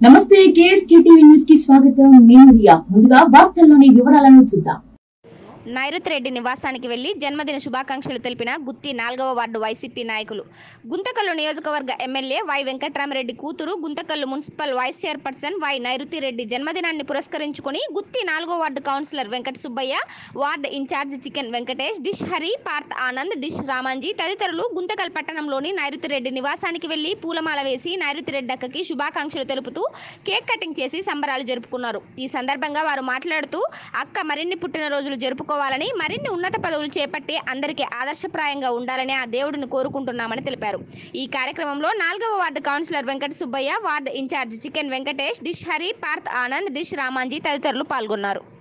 నమస్తే KSK TV news కి స్వాగతం నేను రియా ముందుగా వార్తల్లోని వివరాలను చూద్దాం నైరుతి రెడ్డి నివాసానికి వెళ్లి జన్మదిన శుభాకాంక్షలు తెలిపిన గుత్తి నాలుగవ వార్డు వైసీపీ నాయకులు గుంతకల్లు నియోజకవర్గ ఎమ్మెల్యే వై వెంకట్రామరెడ్డి కూతురు Guntakal municipal vice chairperson Y Nairuthi Reddy జన్మదినాన్ని పురస్కరించుకుని గుత్తి నాలుగో ward councillor Venkata Subbaiah ward incharge chicken Venkatesh dish Hari Parth Anand dish Ramanji తదితరులు గుంతకల్ పట్టణంలోని నైరుతి రెడ్డి నివాసానికి వెళ్లి పూలమాల వేసి నైరుతి రెడ్డి అక్కకి శుభాకాంక్షలు తెలుపుతూ కేక్ కటింగ్ చేసి సంబరాలు జరుపుకున్నారు ఈ సందర్భంగా వారు మాట్లాడుతూ అక్క మరిన్ని పుట్టినరోజులు జరుపుకోవాలని మరిన్ని ఉన్నత పదవులు చేపట్టి అందరికీ ఆదర్శప్రాయంగా ఉండాలని ఆ దేవుడిని కోరుకుంటున్నామని తెలిపారు ఈ కార్యక్రమంలో నాలుగవ ward councillor Venkata Subbaiah ward incharge chicken Venkatesh dish Hari Parth Anand dish Ramanji తదితరులు పాల్గొన్నారు